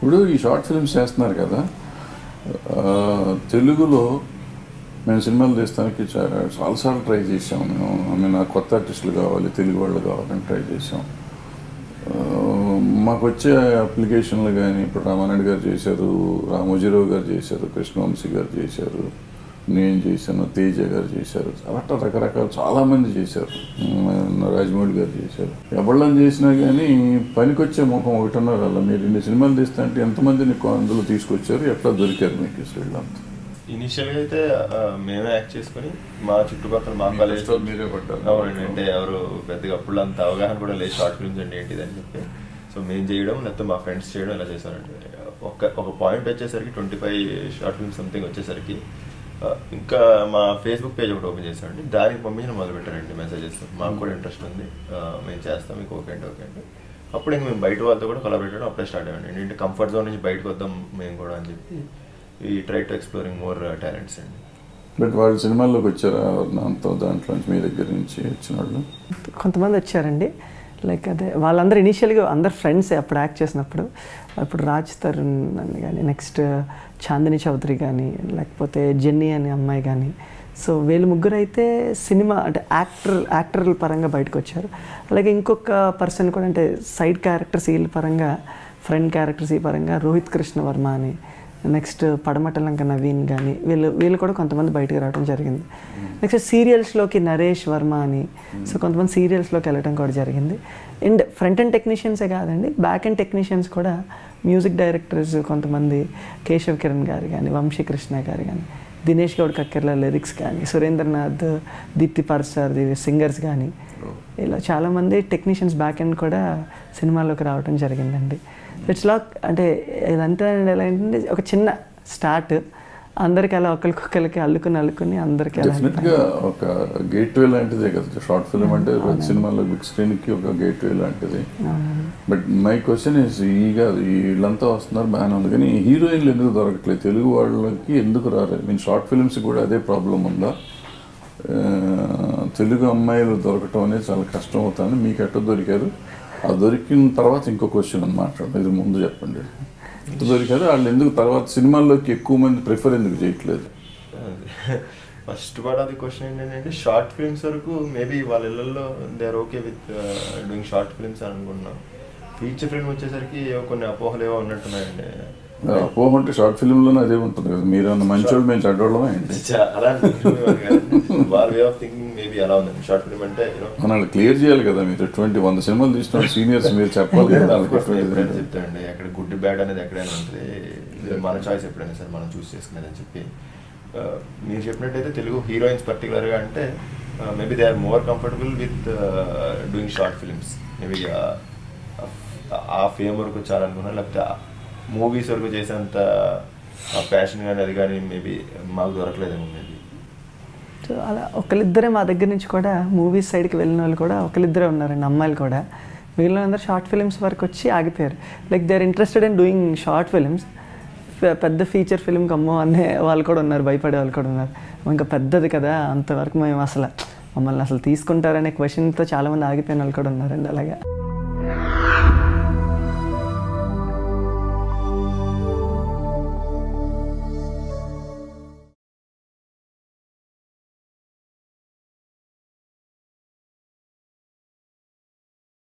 ఇప్పుడు ఈ short films చేస్తున్నారు కదా ఆ, తెలుగులో మేము సినిమాలు తీస్తానికి చా- చాలాసార్లు ట్రై చేసాం మేము ఐ మీన్ ఆ కొత్త ఆర్టిస్టులు కావాలి తెలుగు వాళ్ళు కావాలని ట్రై చేసాం ఆ, మాకు వచ్చే అప్లికేషన్లు కానీ ఇప్పుడు రామానాయుడు గారు చేశారు రామోజీరావు గారు చేశారు కృష్ణవంశీ గారు చేశారు నేను చేశాను తేజ గారు చేశారు అట్లా రకరకాల చాలామంది చేశారు ఉమ్, రాజమౌళి గారు చేశారు ఎవళ్ళని చేసినా కానీ పనికొచ్చే ముఖం ఒకటి ఉన్నారు అలా మీరు ఇన్ని సినిమాలు తీస్తా అంటే ఎంతమందిని కొ- అందులో తీసుకొచ్చారు ఎట్లా దొరికారు మీకు అసలు వీళ్ళంతా ఇనిషియల్గా అయితే ఆ, మేమే యాక్ట్ చేసుకొని మా చుట్టుపక్కల మా మీ కాలేజ్ కష్టాలు మీరే పడ్డారు. అవునండి అంటే ఎవరు పెద్దగా అప్పుడు అంత అవగాహన కూడా లేదు షార్ట్ ఫిల్మ్స్ అంటే ఏంటిది అని చెప్పి సో మేము చేయడం లేకపోతే మా ఫ్రెండ్స్ చేయడం ఇలా చేశారంటే ఒక ఒక పాయింట్ వచ్చేసరికి twenty five short films something వచ్చేసరికి ఆ, ఇంకా మా ఫేస్బుక్ పేజ్ ఒకటి ఓపెన్ చేశామండి దానికి పంపించడం మొదలు పెట్టారండి మెసేజెస్ మాకు కూడా ఇంట్రెస్ట్ ఉంది ఆ, మేము చేస్తాం మీకు ఓకే అంటే ఓకే అంటే అప్పుడు ఇంక మేము బయట వాళ్ళతో కూడా కొలాబరేట్ చేయడం అప్పుడే స్టార్ట్ అయ్యండి ఏంటంటే కంఫర్ట్ జోన్ నుంచి బయటకు వద్దాం మేము కూడా అని చెప్పి ఈ try to exploring more talents అండి బట్ వాళ్ళు సినిమాల్లోకి వచ్చారా అంత దాంట్లో నుంచి మీ దగ్గర నుంచి వచ్చిన వాళ్ళు కొంతమంది వచ్చారండి లైక్ అదే వాళ్ళందరూ ఇనీషియల్గా అందరు ఫ్రెండ్స్ అప్పుడు యాక్ట్ చేసినప్పుడు అప్పుడు రాజ్ తరుణ్ అని కానీ నెక్స్ట్ చాందిని చౌదరి కానీ లేకపోతే జెన్నీ అనే అమ్మాయి కానీ సో వీళ్ళు ముగ్గురు అయితే సినిమా అంటే యాక్టర్ యాక్టర్ల పరంగా బయటకు వచ్చారు అలాగే ఇంకొక పర్సన్ కూడా అంటే సైడ్ క్యారెక్టర్స్ వీళ్ళ పరంగా ఫ్రెండ్ క్యారెక్టర్స్ ఈ పరంగా రోహిత్ కృష్ణ వర్మ అని నెక్స్ట్ పడమటలంక నవీన్ కానీ వీళ్ళు వీళ్ళు కూడా కొంతమంది బయటకు రావడం జరిగింది నెక్స్ట్ సీరియల్స్లోకి నరేష్ వర్మ అని సో కొంతమంది సీరియల్స్లోకి వెళ్ళడం కూడా జరిగింది అండ్ ఫ్రంట్ అండ్ టెక్నీషియన్సే కాదండి బ్యాక్ అండ్ టెక్నీషియన్స్ కూడా మ్యూజిక్ డైరెక్టర్స్ కొంతమంది కేశవ్ కిరణ్ గారు కానీ వంశీకృష్ణ గారు కానీ దినేష్ గౌడ్ కక్కెర్ల లిరిక్స్ కానీ సురేంద్రనాథ్ దీప్తి పర్సార్ సింగర్స్ కానీ ఇలా చాలామంది టెక్నీషియన్స్ బ్యాక్ ఎండ్ కూడా సినిమాలోకి రావడం జరిగిందండి ఇట్స్ లాక్ అంటే ఇదంతా ఎలా ఏంటంటే ఒక చిన్న స్టార్ట్ అందరికి అలా ఒకరికొకరికి అల్లుకుని అల్లుకుని అందరికి అలా డెఫినెట్ గా ఒక గేట్ వే లాంటిదే కదా షార్ట్ ఫిల్మ్ అంటే ప్రతి సినిమాలో బిగ్ స్క్రీన్ కి ఒక గేట్ వే లాంటిది బట్ మై క్వశ్చన్ ఇస్ ఈ కాదు ఈ వీళ్ళంతా వస్తున్నారు బాగానే ఉంది కానీ హీరోయిన్లు ఎందుకు దొరకట్లేదు తెలుగు వాళ్ళకి ఎందుకు రారు మీన్ షార్ట్ ఫిల్మ్స్ కూడా అదే ప్రాబ్లం ఉందా ఆ, తెలుగు అమ్మాయిలు దొరకటం అనేది చాలా కష్టం అవుతుంది మీకు ఎట్ట దొరికారు ఆ దొరికిన తర్వాత ఇంకో క్వశ్చన్ అని మాట్లాడండి ఇది ముందు చెప్పండి ఎట్ట దొరికారు వాళ్ళు ఎందుకు తర్వాత సినిమాల్లోకి ఎక్కువ మంది ప్రిఫర్ ఎందుకు చేయట్లేదు first part of the question ఏంటంటే షార్ట్ ఫిల్మ్స్ వరకు మేబీ వాళ్ళ ఇళ్ళల్లో they are okay with doing short films అని అనుకుంటున్నాం ఫీచర్ ఫిల్మ్ వచ్చేసరికి ఏవో కొన్ని అపోహలు ఏవో ఉన్నట్టున్నాయండి అపోహ అంటే షార్ట్ ఫిల్మ్లోనే అదే ఉంటుంది కదా మీరు అన్న మంచోళ్ళు మేము చెడ్డోళ్ళమే ఏంటి చా- అలా అనుకుంటున్నాను కాదండి. వాళ్ళ వే ఆఫ్ థింకింగ్ మేబీ అలా ఉందండి షార్ట్ ఫిల్మ్ అంటే యూనో మనల్ని క్లియర్ చేయాలి కదా మీరు ట్వంటీ వంద సినిమాలు తీసిన సీనియర్స్ మీరు చెప్పాలి కదా వాళ్ళకి ఎటువంటి ఇది. చెప్తానండి అక్కడ గుడ్ బ్యాడ్ అనేది ఎక్కడైనా ఉంటుంది ఇది మన చాయిస్ ఎప్పుడైనా సరే మనం చూస్ చేసుకునేది అని చెప్పి ఆ, మీరు చెప్పినట్టయితే తెలుగు హీరోయిన్స్ పర్టికులర్గా అంటే maybe they are more comfortable with doing short films maybe ఆ ఫేమ్ వరకు వచ్చారనుకున్నా లేకపోతే మూవీస్ వరకు చేసేంత ప్యాషన్ కానీ అది కానీ మేబీ మాకు దొరకలేదేమో మేబీ సో అలా ఒకరిద్దరే మా దగ్గర నుంచి కూడా మూవీస్ సైడ్కి వెళ్ళిన వాళ్ళు కూడా ఒకరిద్దరే ఉన్నారండి అమ్మాయిలు కూడా మిగిలిన అందరూ షార్ట్ ఫిలిమ్స్ వరకు వచ్చి ఆగిపోయారు like they are interested in doing short films పెద్ద ఫీచర్ ఫిల్మ్కి అమ్మో అనే వాళ్ళు కూడా ఉన్నారు భయపడే వాళ్ళు కూడా ఉన్నారు ఇంకా పెద్దది కదా అంతవరకు మేము అసలు మమ్మల్ని అసలు తీసుకుంటారనే క్వశ్చన్తో చాలామంది ఆగిపోయిన వాళ్ళు కూడా ఉన్నారండి అలాగా